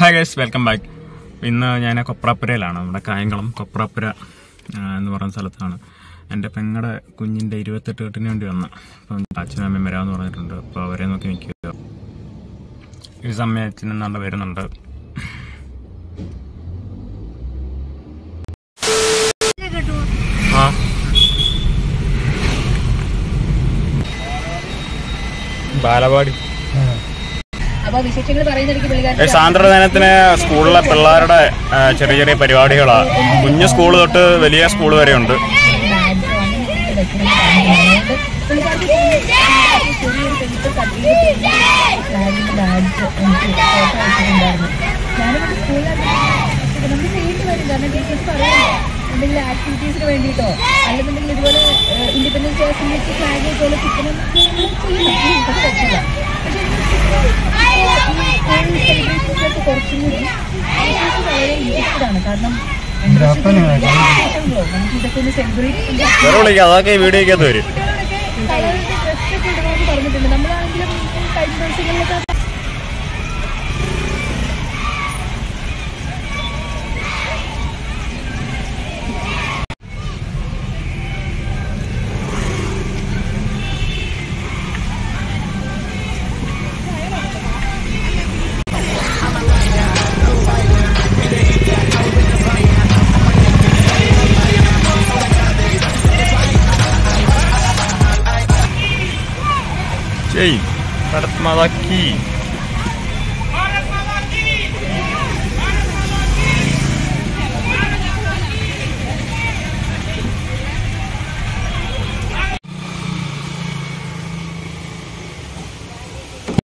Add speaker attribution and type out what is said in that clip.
Speaker 1: hi guys welcome back ഇന്ന് ഞാൻ കൊപ്രാപ്പുരയിലാണ് നമ്മുടെ കായംകുളം കൊപ്രാപ്പുര ആ, എന്ന് പറയുന്ന സ്ഥലത്താണ് എൻ്റെ പെങ്ങളുടെ കുഞ്ഞിൻ്റെ ഇരുപത്തെട്ട് കെട്ടിന് വേണ്ടി വന്ന അപ്പം അച്ഛനും അമ്മയും വരാമെന്ന് പറഞ്ഞിട്ടുണ്ട് അപ്പോൾ അവരെ നോക്കി നിൽക്കുക ഈ സമയം അച്ഛനും നല്ല വരുന്നുണ്ട് ആ ബാലവാടി
Speaker 2: അപ്പൊ വിശേഷങ്ങൾ പറയുന്നിടയ്ക്ക്
Speaker 1: ഈ
Speaker 2: പുള്ളിക്കാരൻ
Speaker 1: സാന്ദ്രദിനത്തിന് സ്കൂളിലെ പിള്ളേരുടെ ആ, ചെറിയ ചെറിയ പരിപാടികളാണ് കുഞ്ഞു സ്കൂൾ തൊട്ട് വലിയ സ്കൂൾ വരെ ഉണ്ട്
Speaker 2: എന്തെങ്കിലും ആക്ടിവിറ്റീസിന് വേണ്ടിയിട്ടോ അല്ലെന്നുണ്ടെങ്കിൽ ഇതുപോലെ ഇൻഡിപെൻഡൻസ് ഡേസിന് വെച്ച് ഫ്ലാഗ് പോലെ കിട്ടണം ചെയ്യണം അത് പറ്റില്ല സെലിബ്രേഷൻസിലൊക്കെ കുറച്ചും കൂടി ടീച്ചേഴ്സ് വളരെ ഇൻട്രസ്റ്റഡ് ആണ് കാരണം രണ്ട് വർഷത്തിനുള്ളിൽ നമുക്ക് ഇതൊക്കെ ഒന്ന് സെലിബ്രേറ്റ്
Speaker 1: വേറെ വിളിക്കാം അതൊക്കെ ഈ വീഡിയോക്കകത്ത് വരും
Speaker 2: ഡ്രസ്സൊക്കെ ഇടണമെന്ന് പറഞ്ഞിട്ടുണ്ട് നമ്മളാണെങ്കിലും കഴിഞ്ഞ ദിവസങ്ങളിലൊക്കെ
Speaker 1: ചെയ് ഭരത് മാതാ കീ